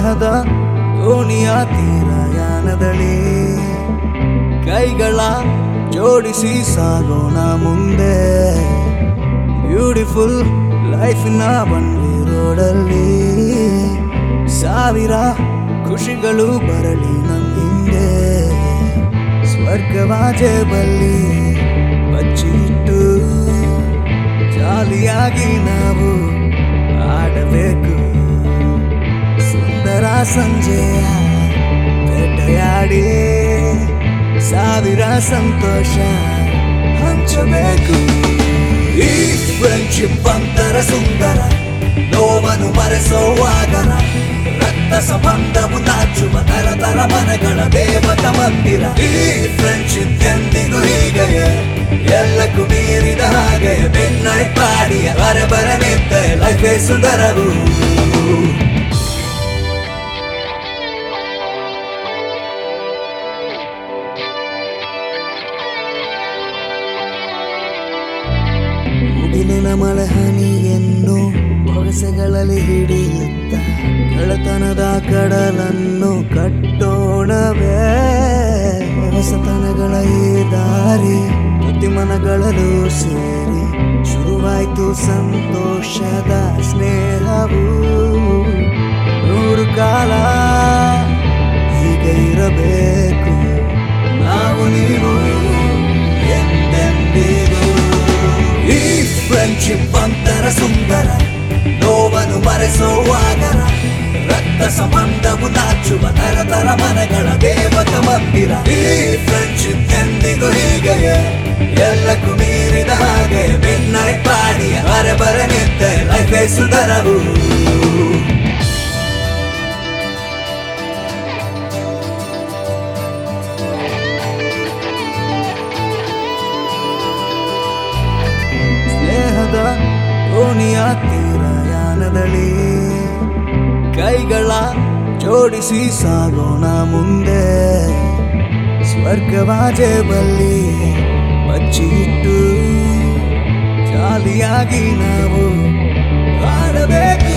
ಸ್ನೇಹದ ದೋಣಿಯ ತೀರಯಾನದಲ್ಲಿ ಕೈಗಳ ಜೋಡಿಸಿ ಸಾಗೋಣ ಮುಂದೆ ಬ್ಯೂಟಿಫುಲ್ ಲೈಫಿನ ಬಂಡಿ ರೋಡಲ್ಲಿ ಸಾವಿರ ಖುಷಿಗಳು ಬರಲಿ ನಮ್ಮ ಹಿಂದೆ ಸ್ವರ್ಗವಾಜೆ ಬಲ್ಲಿ ಬಚ್ಚಿಟ್ಟು ಜಾಲಿಯಾಗಿ ನಾವು ಆಡಬೇಕು ಸುಂದರ ಸಂಜೆಯ ಬೇಟೆಯಾಡಿ ಸಾವಿರ ಸಂತೋಷ ಹಂಚಬೇಕು ಈ ಫ್ರೆಂಡ್ಶಿಪ್ ಅಂತರ ಸುಂದರ ನೋವನ್ನು ಮರೆಸೋವಾಗರ ರಕ್ತ ಸಂಬಂಧವು ನಾಚುವ ತರತರ ಮನೆಗಳ ದೇವತ ಮಂದಿರ ಈ ಫ್ರೆಂಡ್ಶಿಪ್ ಎಂದಿಗೂ ಹೀಗೆಯೇ ಎಲ್ಲಕ್ಕೂ ಮೀರಿದ ಹಾಗೆ ಬೆನ್ನೈ ಪಾಡಿಯ ಬರ ಬರ ನಿಂತ ಲೈಫೇ ಸುಂದರವು ಮುಗಿಲಿನ ಮಳೆ ಹನಿಯನ್ನು ಬೊಗಸೆಗಳಲ್ಲಿ ಹಿಡಿಯುತ್ತ ಗೆಳತನದ ಕಡಲನ್ನು ಕಟ್ಟೋಣವೇ ಹೊಸತನಗಳ ಈ ದಾರಿ ಪ್ರತಿ ಮನಗಳಲ್ಲೂ ಸೇರಿ ಶುರುವಾಯ್ತು ಸಂತೋಷದ ಸ್ನೇಹವು ನೂರು ಕಾಲ ಹೀಗೆ ಇರಬೇಕು ನಾವು ನೀವು ಎಂದೆಂದಿಗೂ ಈ ಫ್ರೆಂಡ್ಶಿಪ್ ಅಂತರ ಸುಂದರ ನೋವನ್ನು ಮರೆಸೋವಾಗರ ರಕ್ತ ಸಂಬಂಧವು ನಾಚುವ ತರತರ ಮನೆಗಳ ದೇವತ ಮಂದಿರ ಈ ಫ್ರೆಂಡ್ಶಿಪ್ ಎಂದಿಗೂ ಹೀಗೆಯೇ ಎಲ್ಲಕ್ಕೂ ಮೀರಿದ ಹಾಗೆ ಬೆನ್ನೈ ಪಾಡಿಯ ಬರ ಬರ ನಿಂತ ಲೈಫೇ ಸುಂದರವು ಸ್ನೇಹದ ದೋಣಿಯ ತೀರಯಾನದಲ್ಲಿ ಕೈಗಳ ಜೋಡಿಸಿ ಸಾಗೋಣ ಮುಂದೆ ಸ್ವರ್ಗವಾಜೆ ಬಲ್ಲಿ ಬಚ್ಚಿಟ್ಟು ಜಾಲಿಯಾಗಿ ನಾವು ಆಡಬೇಕು